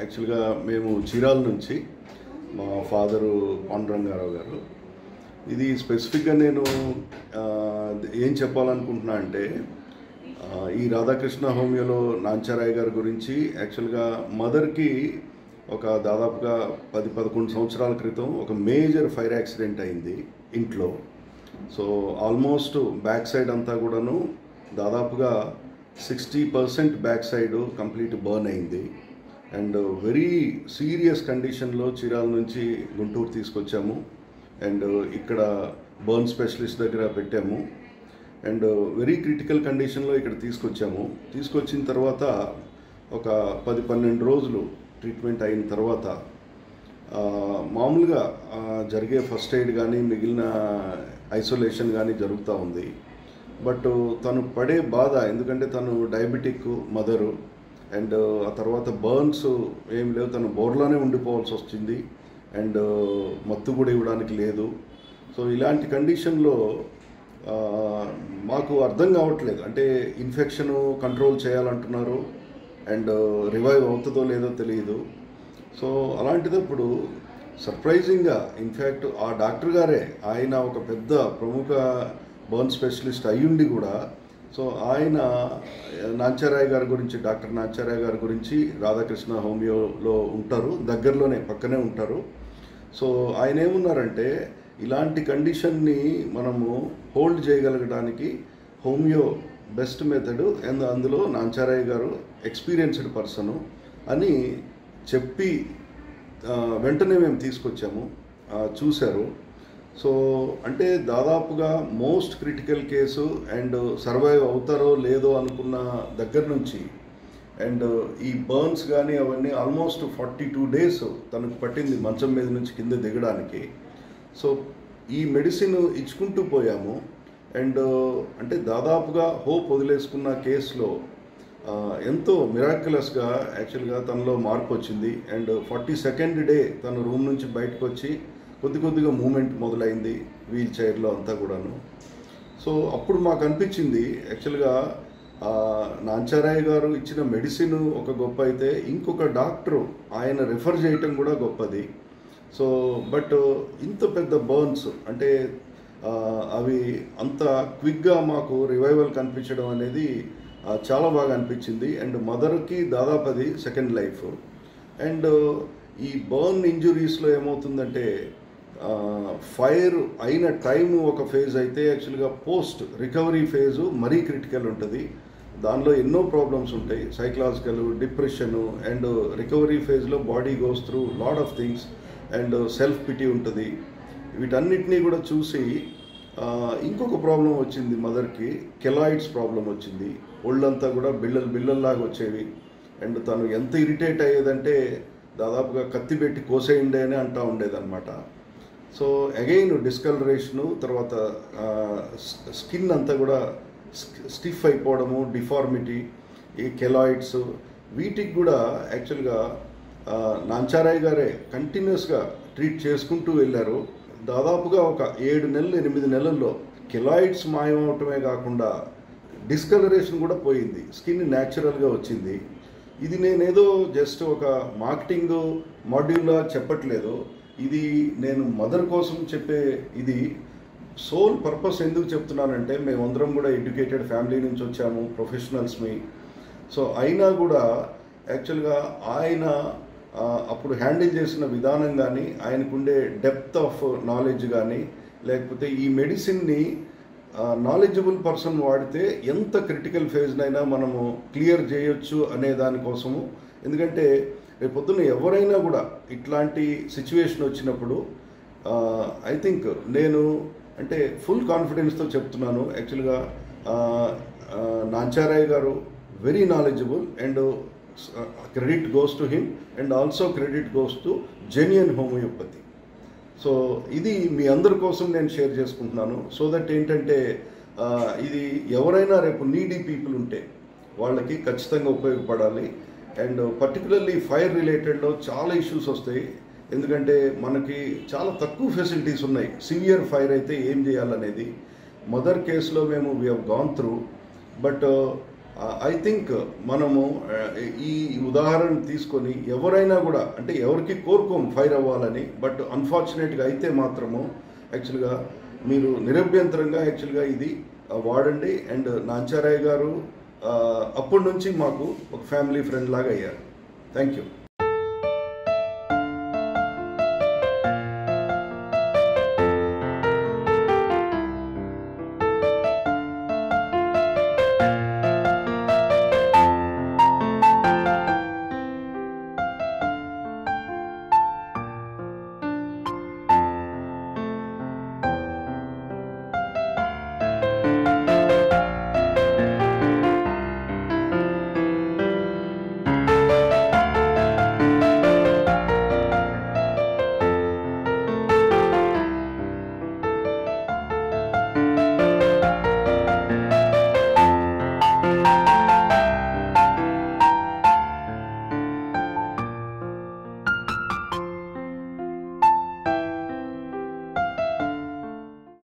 యాక్చువల్గా మేము చీరాల నుంచి మా ఫాదరు పాండురంగారావు గారు ఇది స్పెసిఫిక్గా నేను ఆ, ఏం చెప్పాలనుకుంటున్నా అంటే ఆ, ఈ రాధాకృష్ణ హోమియోలో నాంచారాయ్ గారి గురించి యాక్చువల్గా మదర్కి ఒక దాదాపుగా పది పదకొండు సంవత్సరాల క్రితం ఒక మేజర్ ఫైర్ యాక్సిడెంట్ అయింది ఇంట్లో సో ఆల్మోస్ట్ బ్యాక్ సైడ్ అంతా కూడాను దాదాపుగా sixty percent back side complete burn అయింది అండ్ వెరీ సీరియస్ కండిషన్లో చీరాల నుంచి గుంటూరు తీసుకొచ్చాము అండ్ ఇక్కడ బర్న్ స్పెషలిస్ట్ దగ్గర పెట్టాము అండ్ వెరీ క్రిటికల్ కండిషన్లో ఇక్కడ తీసుకొచ్చాము తీసుకొచ్చిన తర్వాత ఒక పది పన్నెండు రోజులు ట్రీట్మెంట్ అయిన తర్వాత ఆ, మామూలుగా ఆ, జరిగే ఫస్ట్ ఎయిడ్ కానీ మిగిలిన ఐసోలేషన్ కానీ జరుగుతూ ఉంది బట్ తను పడే బాధ ఎందుకంటే తను డయాబెటిక్ మదరు అండ్ ఆ తర్వాత బర్న్స్ ఏం లేవు తను బోర్లోనే ఉండిపోవాల్సి వచ్చింది అండ్ మత్తు కూడా ఇవ్వడానికి లేదు సో ఇలాంటి కండిషన్లో ఆ, మాకు అర్థం కావట్లేదు అంటే ఇన్ఫెక్షన్ కంట్రోల్ చేయాలంటున్నారు అండ్ రివైవ్ అవుతుందో లేదో తెలియదు సో అలాంటిదప్పుడు సర్ప్రైజింగ్గా ఇన్ఫ్యాక్ట్ ఆ డాక్టర్ గారే ఆయన ఒక పెద్ద ప్రముఖ బర్న్ స్పెషలిస్ట్ అయ్యుండి కూడా సో ఆయన నాంచారాయ్ గారి గురించి డాక్టర్ నాంచారాయ్ గారి గురించి రాధాకృష్ణ హోమియోలో ఉంటారు దగ్గరలోనే పక్కనే ఉంటారు సో ఆయన ఏమున్నారంటే ఇలాంటి కండిషన్ని మనము హోల్డ్ చేయగలగడానికి హోమియో బెస్ట్ మెథడ్ అండ్ అందులో నాంచారాయ్ గారు ఎక్స్పీరియన్స్డ్ పర్సను అని చెప్పి ఆ, వెంటనే మేము తీసుకొచ్చాము ఆ, చూశారు సో అంటే దాదాపుగా most critical case and survive అవుతారో లేదో అనుకున్న దగ్గర నుంచి అండ్ ఈ బర్న్స్ కానీ అవన్నీ ఆల్మోస్ట్ ఫార్టీ టూ డేస్ తనకు పట్టింది మంచం మీద నుంచి కింద దిగడానికి సో ఈ మెడిసిన్ ఇచ్చుకుంటూ పోయాము అండ్ అంటే దాదాపుగా హోప్ వదిలేసుకున్న కేసులో ఆ, ఎంతో మిరాక్యులస్గా యాక్చువల్గా తనలో మార్పు వచ్చింది అండ్ ఫార్టీ సెకండ్ డే తను రూమ్ నుంచి బయటకు వచ్చి కొద్ది కొద్దిగా మూమెంట్ మొదలైంది వీల్ చైర్లో అంతా కూడాను సో అప్పుడు మాకు అనిపించింది యాక్చువల్గా ఆ, నాంచారాయ్ గారు ఇచ్చిన మెడిసిన్ ఒక గొప్ప అయితే ఇంకొక డాక్టరు ఆయన రిఫర్ చేయటం కూడా గొప్పది సో బట్ ఇంత పెద్ద బర్న్స్ అంటే ఆ, అవి అంత క్విక్గా మాకు రివైవల్ కనిపించడం అనేది ఆ, చాలా బాగా అనిపించింది అండ్ మదర్కి దాదాపు అది సెకండ్ లైఫ్ అండ్ ఈ బర్న్ ఇంజురీస్లో ఏమవుతుందంటే ఫైర్ అయిన టైం ఒక ఫేజ్ అయితే యాక్చువల్గా పోస్ట్ రికవరీ ఫేజు మరీ క్రిటికల్ ఉంటుంది దానిలో ఎన్నో ప్రాబ్లమ్స్ ఉంటాయి సైకలాజికల్ డిప్రెషన్ అండ్ రికవరీ ఫేజ్లో body goes through lot of things and self pity ఉంటుంది వీటన్నిటినీ కూడా చూసి ఆ, ఇంకొక ప్రాబ్లం వచ్చింది మదర్కి కెలాయిడ్స్ ప్రాబ్లం వచ్చింది ఒళ్ళంతా కూడా బిళ్ళలు బిళ్ళల్లాగా వచ్చేవి అండ్ తను ఎంత ఇరిటేట్ అయ్యేదంటే దాదాపుగా కత్తి పెట్టి కోసేయండి అని అంటూ ఉండేదన్నమాట సో అగైన్ డిస్కలరేషను తర్వాత స్కిన్ అంతా కూడా స్టిఫ్ అయిపోవడము డిఫార్మిటీ ఈ కెలాయిడ్స్ వీటికి కూడా యాక్చువల్గా ఆ, నాంచారాయ్ గారే కంటిన్యూస్గా ట్రీట్ చేసుకుంటూ వెళ్ళారు దాదాపుగా ఒక ఏడు నెలలు ఎనిమిది నెలల్లో కెలాయిడ్స్ మాయమవటమే కాకుండా డిస్కలరేషన్ కూడా పోయింది స్కిన్ న్యాచురల్గా వచ్చింది ఇది నేనేదో జస్ట్ ఒక మార్కెటింగ్ మాడ్యూల్లా చెప్పట్లేదు ఇది నేను మదర్ కోసం చెప్పే ఇది సోల్ పర్పస్ ఎందుకు చెప్తున్నానంటే మేమందరం కూడా ఎడ్యుకేటెడ్ ఫ్యామిలీ నుంచి వచ్చాము ప్రొఫెషనల్స్ మీ సో అయినా కూడా యాక్చువల్గా ఆయన ఆ, అప్పుడు హ్యాండిల్ చేసిన విధానం కానీ ఆయనకుండే డెప్త్ ఆఫ్ నాలెడ్జ్ కానీ లేకపోతే ఈ మెడిసిన్ని నాలెడ్జబుల్ పర్సన్ వాడితే ఎంత క్రిటికల్ ఫేజ్నైనా మనము క్లియర్ చేయొచ్చు అనే దానికోసము ఎందుకంటే రేపొద్దున ఎవరైనా కూడా ఇట్లాంటి సిచ్యువేషన్ వచ్చినప్పుడు ఐ థింక్ నేను అంటే ఫుల్ కాన్ఫిడెన్స్తో చెప్తున్నాను యాక్చువల్గా Nancharai garu very knowledgeable and credit goes to him and also credit goes to genuine homoeopathy so ఇది మీ అందరి కోసం నేను షేర్ చేసుకుంటున్నాను సో దట్ ఏంటంటే ఆ, ఇది ఎవరైనా రేపు నీడీ పీపుల్ ఉంటే వాళ్ళకి ఖచ్చితంగా ఉపయోగపడాలి అండ్ పర్టికులర్లీ ఫైర్ రిలేటెడ్లో చాలా ఇష్యూస్ వస్తాయి ఎందుకంటే మనకి చాలా తక్కువ ఫెసిలిటీస్ ఉన్నాయి సివియర్ ఫైర్ అయితే ఏం చేయాలనేది మదర్ కేసులో మేము we have gone through but I think మనము ఆ, ఈ ఉదాహరణ తీసుకొని ఎవరైనా కూడా అంటే ఎవరికి కోరుకోము ఫైర్ అవ్వాలని బట్ అన్ఫార్చునేట్గా అయితే మాత్రము యాక్చువల్గా మీరు నిరభ్యంతరంగా యాక్చువల్గా ఇది ఆ, వాడండి అండ్ నాంచారాయ్ గారు ఆ, అప్పటి నుంచి మాకు ఒక ఫ్యామిలీ ఫ్రెండ్ లాగా అయ్యారు థ్యాంక్ యూ